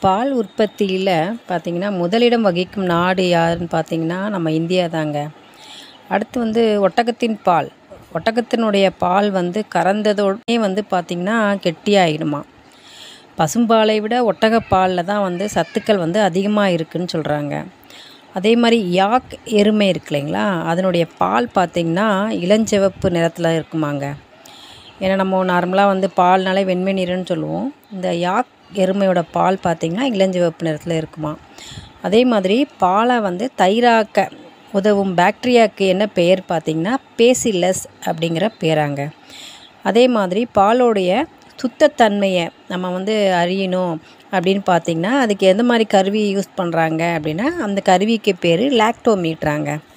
பால் உற்பத்தியில் பார்த்திங்கன்னா முதலிடம் வகிக்கும் நாடு யாருன்னு பார்த்திங்கன்னா நம்ம இந்தியா தாங்க அடுத்து வந்து ஒட்டகத்தின் பால் ஒட்டகத்தினுடைய பால் வந்து கறந்ததோடனே வந்து பார்த்திங்கன்னா கெட்டியாயிடுமா பசும்பாலை விட ஒட்டகப்பாலில் தான் வந்து சத்துக்கள் வந்து அதிகமாக இருக்குதுன்னு சொல்கிறாங்க அதே மாதிரி யாக் எருமை இருக்கு இல்லைங்களா அதனுடைய பால் பார்த்திங்கன்னா இளஞ்சிவப்பு நிறத்தில் இருக்குமாங்க ஏன்னா நம்ம நார்மலாக வந்து பால்னாலே வெண்மை நிறம்னு சொல்லுவோம் இந்த யாக் எருமையோட பால் பார்த்திங்கன்னா இளஞ்சிவப்பு நிறத்தில் இருக்குமா அதே மாதிரி பாலை வந்து தயிராக்க உதவும் பாக்டீரியாவுக்கு என்ன பெயர் பார்த்திங்கன்னா பேசிலஸ் அப்படிங்கிற பேராங்க அதே மாதிரி பாலோடைய சுத்தத்தன்மையை நம்ம வந்து அறியணும் அப்படின்னு பார்த்திங்கன்னா அதுக்கு எந்த மாதிரி கருவி யூஸ் பண்ணுறாங்க அப்படின்னா அந்த கருவிக்கு பேர் லாக்டோமீட்ராங்க